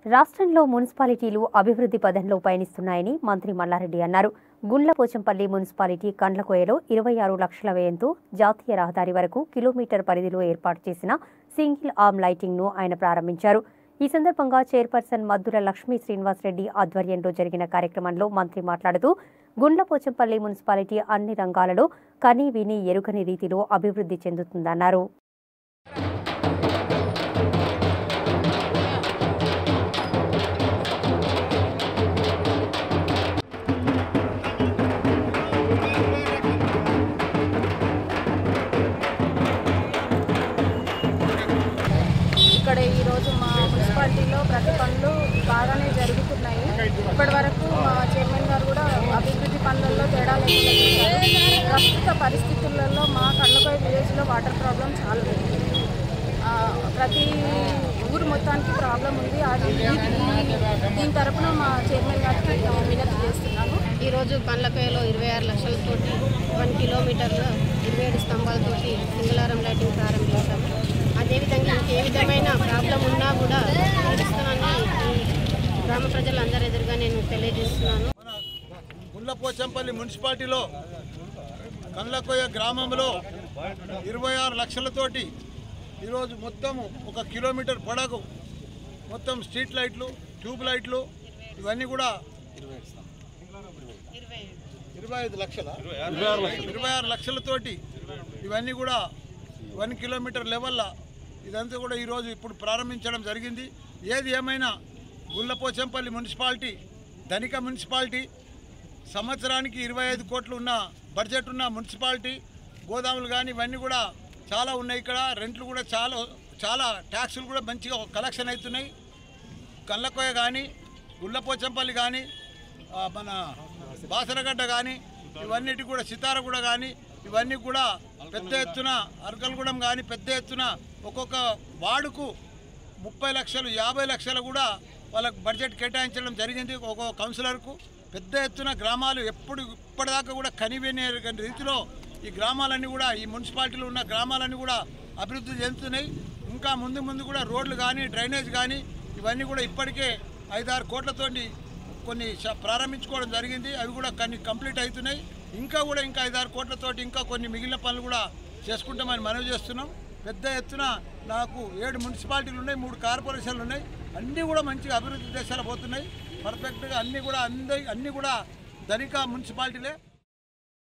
రాష్ట్రంలో మున్సిపాలిటీలు అభివృద్ధి పదంలో పయనిస్తున్నాయని మంత్రి మల్లారెడ్డి అన్నారు గుండ్లపోచంపల్లి మున్సిపాలిటీ కండ్లకోయలో ఇరవై ఆరు లక్షల వ్యయంతో జాతీయ రహదారి వరకు కిలోమీటర్ పరిధిలో ఏర్పాటు చేసిన సింగిల్ ఆర్మ్ లైటింగ్ను ఆయన ప్రారంభించారు ఈ సందర్భంగా చైర్పర్సన్ మద్దుల లక్ష్మీ శ్రీనివాసరెడ్డి ఆధ్వర్యంలో జరిగిన కార్యక్రమంలో మంత్రి మాట్లాడుతూ గుండ్లపోచంపల్లి మున్సిపాలిటీ అన్ని రంగాలలో కనీ విని ఎరుగని రీతిలో అభివృద్ధి చెందుతుందన్నారు ఇక్కడ ఈరోజు మా మున్సిపాలిటీలో ప్రతి పనులు బాగానే జరుగుతున్నాయి ఇప్పటి వరకు మా చైర్మన్ గారు కూడా అభివృద్ధి పనులలో తేడా లేకుండా చేశారు. ప్రస్తుత పరిస్థితులలో మా కళ్ళకోయ విలేజ్లో వాటర్ ప్రాబ్లం చాలా ఉంది. ఆ, ప్రతి ఊరు మొత్తానికి ప్రాబ్లం ఉంది అది ఈ- ఈ- దీని తరపున మా చైర్మన్ గారికి వినతి చేస్తున్నాను ఈరోజు పండ్లకాయలో ఇరవై ఆరు లక్షలతోటి వన్ కిలోమీటర్ల ఇరవై ఏడు స్తంభాలతోటి సింగళారం లైటింగ్ ప్రారంభించాము అదేవిధంగా ఇంకే విధమైన ప్రాబ్లం ఉన్నా కూడా తీరుస్తానని ఈ గ్రామ ప్రజలందరి ఎదురుగా నేను తెలియజేస్తున్నాను మన గుండ్లపోచంపల్లి మున్సిపాలిటీలో కండ్లకోయ గ్రామంలో ఇరవై ఆరు లక్షలతోటి ఈరోజు మొత్తం ఒక కిలోమీటర్ పొడవు మొత్తం స్ట్రీట్ లైట్లు ట్యూబ్ లైట్లు ఇవన్నీ కూడా ఇరవై ఐదు లక్షల ఇరవై ఆరు లక్షలతోటి ఇవన్నీ కూడా వన్ కిలోమీటర్ లెవెల్లో ఇదంతా కూడా ఈరోజు ఇప్పుడు ప్రారంభించడం జరిగింది ఏది ఏమైనా గుల్లపోచంపల్లి మున్సిపాలిటీ ధనిక మున్సిపాలిటీ సంవత్సరానికి ఇరవై ఐదు కోట్లు ఉన్న బడ్జెట్ ఉన్న మున్సిపాలిటీ గోదాములు కానీ ఇవన్నీ కూడా చాలా ఉన్నాయి ఇక్కడ రెంట్లు కూడా చాలా చాలా ట్యాక్సులు కూడా మంచిగా కలెక్షన్ అవుతున్నాయి కళ్ళకోయ కానీ గుళ్ళపోచంపల్లి కానీ ఆ, మన బాసరగడ్డ కానీ ఇవన్నిటి కూడా సితారగూడ కానీ ఇవన్నీ కూడా పెద్ద ఎత్తున అరకలగూడెం కానీ పెద్ద ఎత్తున ఒక్కొక్క వార్డుకు ముప్పై లక్షలు యాభై లక్షలు కూడా వాళ్ళకు బడ్జెట్ కేటాయించడం జరిగింది ఒక్కొక్క కౌన్సిలర్కు పెద్ద ఎత్తున గ్రామాలు ఎప్పుడు ఇప్పటిదాకా కూడా కనివినే రీతిలో ఈ గ్రామాలన్నీ కూడా ఈ మున్సిపాలిటీలో ఉన్న గ్రామాలన్నీ కూడా అభివృద్ధి చెందుతున్నాయి ఇంకా ముందు ముందు కూడా రోడ్లు కానీ డ్రైనేజ్ కానీ ఇవన్నీ కూడా ఇప్పటికే ఐదారు కోట్లతోటి కొన్ని శ- ప్రారంభించుకోవడం జరిగింది అవి కూడా కొన్ని కంప్లీట్ అవుతున్నాయి ఇంకా కూడా ఇంకా ఐదారు కోట్లతోటి ఇంకా కొన్ని మిగిలిన పనులు కూడా చేసుకుంటామని మనవి చేస్తున్నాం పెద్ద ఎత్తున నాకు ఏడు మున్సిపాలిటీలు ఉన్నాయి మూడు కార్పొరేషన్లు ఉన్నాయి అన్నీ కూడా మంచిగా అభివృద్ధి దేశాలు పోతున్నాయి పర్ఫెక్ట్గా అన్నీ కూడా అంద అన్నీ కూడా ధనిక మున్సిపాలిటీలే